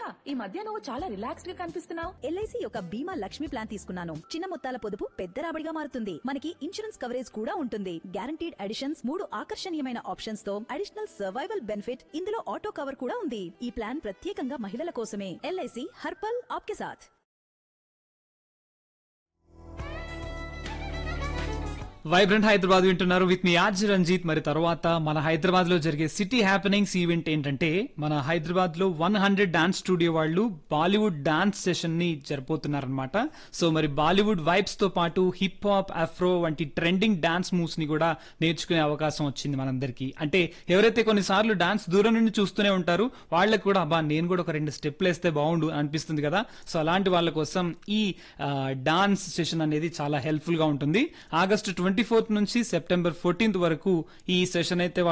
ఈ మధ్య నువ్వు చాలా రిలాక్స్డ్ గా కనిపిస్తున్నావు ఎల్ఐసి యొక్క బీమా లక్ష్మి ప్లాన్ తీసుకున్నాను చిన్న మొత్తాల పొదుపు పెద్ద రాబడిగా మారుతుంది మనకి ఇన్సూరెన్స్ కవరేజ్ కూడా ఉంటుంది గ్యారంటీడ్ అడిషన్స్ మూడు ఆకర్షణీయమైన ఆప్షన్స్ తో అడిషనల్ సర్వైవల్ బెనిఫిట్ ఇందులో ఆటో కవర్ కూడా ఉంది ఈ ప్లాన్ ప్రత్యేకంగా మహిళల కోసమే ఎల్ఐసి హర్పల్ ఆప్కే సాథ్ వైబ్రెంట్ హైదరాబాద్ వింటున్నారు విత్ మీ ఆర్జి రంజిత్ మరి తర్వాత మన హైదరాబాద్ లో జరిగే సిటీ హ్యాపెనింగ్స్ ఈవెంట్ ఏంటంటే మన హైదరాబాద్ లో వన్ హండ్రెడ్ డాన్స్ స్టూడియో వాళ్ళు బాలీవుడ్ డాన్స్ సెషన్ ని జరపోతున్నారనమాట సో మరి బాలీవుడ్ వైబ్స్ తో పాటు హిప్ హాప్ అఫ్రో వంటి ట్రెండింగ్ డాన్స్ మూవ్స్ ని కూడా నేర్చుకునే అవకాశం వచ్చింది మనందరికీ అంటే ఎవరైతే కొన్నిసార్లు డాన్స్ దూరం నుండి చూస్తూనే ఉంటారు వాళ్ళకి కూడా అబ్బా నేను కూడా ఒక రెండు స్టెప్లు వేస్తే బాగుండు అనిపిస్తుంది కదా సో అలాంటి వాళ్ళ కోసం ఈ డాన్స్ సెషన్ అనేది చాలా హెల్ప్ఫుల్ గా ఉంటుంది ఆగస్టు ట్వంటీ ఫోర్త్ నుంచి సెప్టెంబర్ ఫోర్టీన్త్ వరకు ఈ సెషన్ అయితే